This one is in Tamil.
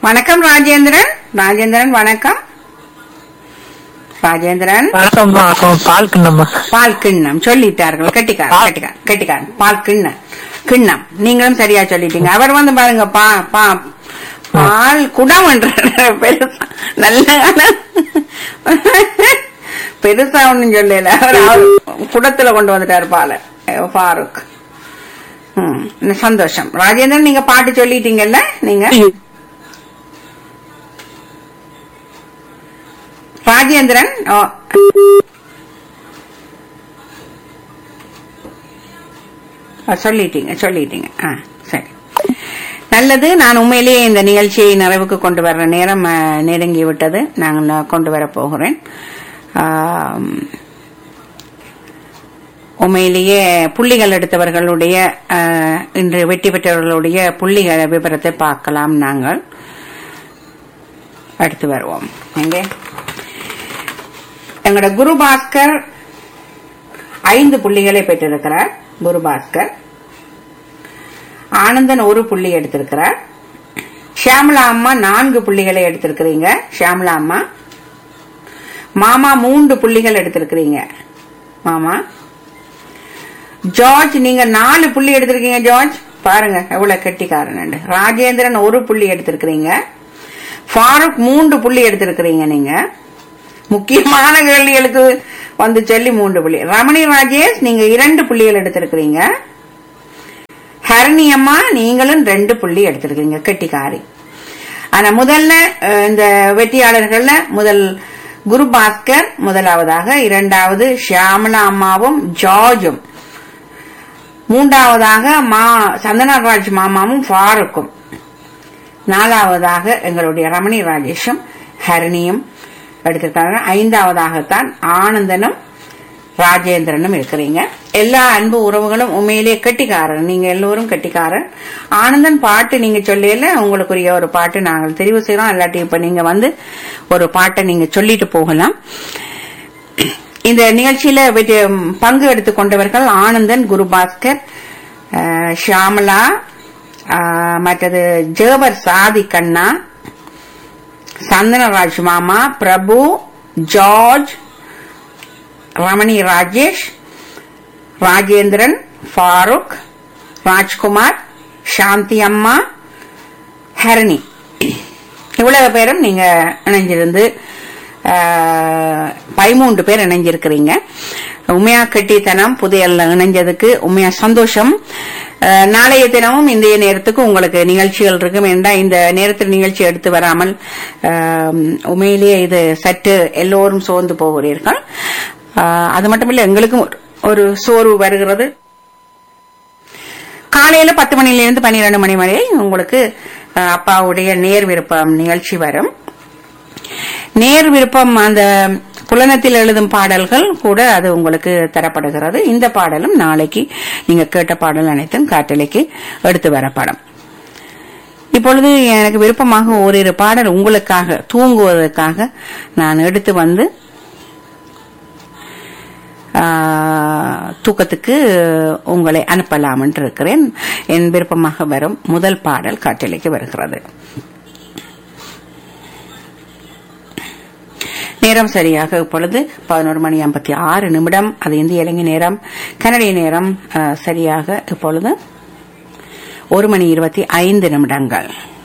வணக்கம் ராஜேந்திரன் ராஜேந்திரன் வணக்கம் ராஜேந்திரன் வணக்கம்மா வணக்கம் பால் கிண்ணம்மா பால் கிண்ணம் சொல்லிட்டார்கள் கட்டிக்கார் பால். கட்டிக்கார் கட்டிக்கார் பால் கிண்ணம் கிண்ணம் நீங்களும் சரியா சொல்லிட்டீங்க அவர் வந்து பாருங்க பா பா பால் குடம் என்ற பெருசா நல்ல பெருசா ஒண்ணும் சொல்லல அவர் அவர் குடத்துல கொண்டு வந்துட்டார் பாலை அஹ் ஃபாரூக் ம், சந்தோஷம் ராஜேந்திரன் நீங்க பாட்டு சொல்லிட்டீங்கல்ல நீங்க ராஜேந்திரன் ஓ, ஆ, சொல்லிட்டீங்க சொல்லிட்டீங்க ஆ சரி நல்லது நான் உண்மையிலேயே இந்த நிகழ்ச்சியை நிறைவுக்கு கொண்டு வர்ற நேரம் ஆ, நெருங்கி விட்டது நாங்கள் கொண்டு வர போகிறேன் ஆம், உண்மையிலேயே புள்ளிகள் எடுத்தவர்களுடைய ஆ, இன்று வெற்றி பெற்றவர்களுடைய புள்ளிகள் விவரத்தை பார்க்கலாம் நாங்கள் அடுத்து வருவோம் எங்கே எங்களோட குரு பாஸ்கர் ஐந்து புள்ளிகளை பெற்றிருக்கிறார் குரு பாஸ்கர் ஆனந்தன் ஒரு புள்ளி எடுத்திருக்கிறார் ஷியாமலா அம்மா நான்கு புள்ளிகளை எடுத்திருக்கிறீங்க ஷியாமலா அம்மா மாமா மூன்று புள்ளிகள் எடுத்திருக்கிறீங்க மாமா ஜார்ஜ் நீங்க நாலு புள்ளி எடுத்திருக்கீங்க ஜார்ஜ் பாருங்க எவ்வளவு கெட்டிக்காரன் ராஜேந்திரன் ஒரு புள்ளி எடுத்திருக்கிறீங்க ஃபாரூக் மூன்று புள்ளி எடுத்திருக்கிறீங்க நீங்க முக்கியமான கேள்விகளுக்கு வந்து சொல்லி மூன்று புள்ளி ரமணி ராஜேஷ் நீங்க இரண்டு புள்ளிகள் எடுத்திருக்கிறீங்க ஹரணி அம்மா நீங்களும் ரெண்டு புள்ளி எடுத்திருக்கீங்க கெட்டிக்காரி ஆனா முதல்ல அஹ், இந்த வெற்றியாளர்கள்ல முதல் குரு பாஸ்கர் முதலாவதாக இரண்டாவது ஷியாமலா அம்மாவும் ஜார்ஜும் மூன்றாவதாக மா சந்தனராஜ் மாமாவும் ஃபாருக்கும் நாலாவதாக எங்களுடைய ரமணி ராஜேஷும் ஹரணியும் எடுத்திருக்காங்க ஐந்தாவதாகத்தான் ஆனந்தனும் ராஜேந்திரனும் இருக்கிறீங்க எல்லா அன்பு உறவுகளும் உண்மையிலேயே கெட்டிக்காரன் நீங்க எல்லோரும் கெட்டிக்காரன் ஆனந்தன் பாட்டு நீங்க சொல்லல உங்களுக்குரிய ஒரு பாட்டு நாங்கள் தெரிவு செய்யறோம் இல்லாட்டி இப்ப நீங்க வந்து ஒரு பாட்டை நீங்க சொல்லிட்டு போகலாம் இந்த நிகழ்ச்சியில வெற்றி- பங்கு எடுத்துக் கொண்டவர்கள் ஆனந்தன் குருபாஸ்கர் அஹ், ஷியாமலா அஹ், மற்றது ஜேவர் சாதி கண்ணா சந்தனராஜ் மாமா பிரபு ஜார்ஜ் ரமணி ராஜேஷ் ராஜேந்திரன் ஃபாரூக் ராஜ்குமார் சாந்தி அம்மா ஹரணி இவ்வளவு பேரும் நீங்க இணைஞ்சிருந்து ஆஹ், பதிமூன்று பேர் இணைஞ்சிருக்கிறீங்க உண்மையா கட்டித்தனம் புதையல்ல இணைஞ்சதுக்கு உண்மையா சந்தோஷம் ஆஹ், நாளைய தினமும் இந்த நேரத்துக்கு உங்களுக்கு நிகழ்ச்சிகள் இருக்கும் என்றா இந்த நேரத்தில் நிகழ்ச்சி எடுத்து வராமல் ஆஹ், உண்மையிலேயே இது சற்று எல்லோரும் சோர்ந்து போகிறீர்கள் ஆஹ், அது மட்டுமில்ல எங்களுக்கும் ஒரு- ஒரு சோர்வு வருகிறது காலையில பத்து மணிலிருந்து பன்னிரண்டு மணி வரை உங்களுக்கு அஹ், அப்பாவுடைய நேர் விருப்பம் நிகழ்ச்சி வரும் நேர் விருப்பம் அந்த புலனத்தில் எழுதும் பாடல்கள் கூட அது உங்களுக்கு தரப்படுகிறது இந்த பாடலும் நாளைக்கு நீங்க கேட்ட பாடல் அனைத்தும் காட்டலைக்கு எடுத்து வரப்படும் இப்பொழுது எனக்கு விருப்பமாக ஓரிரு பாடல் உங்களுக்காக தூங்குவதற்காக நான் எடுத்து வந்து ஆஹ், தூக்கத்துக்கு உங்களை அனுப்பலாம் என்று இருக்கிறேன் என் விருப்பமாக வரும் முதல் பாடல் காட்டலைக்கு வருகிறது நேரம் சரியாக இப்பொழுது பதினோரு மணி ஐம்பத்தி ஆறு நிமிடம் அது இந்திய இலங்கை நேரம் கனடிய நேரம் ஆஹ், சரியாக இப்பொழுது ஒரு மணி இருபத்தி ஐந்து நிமிடங்கள்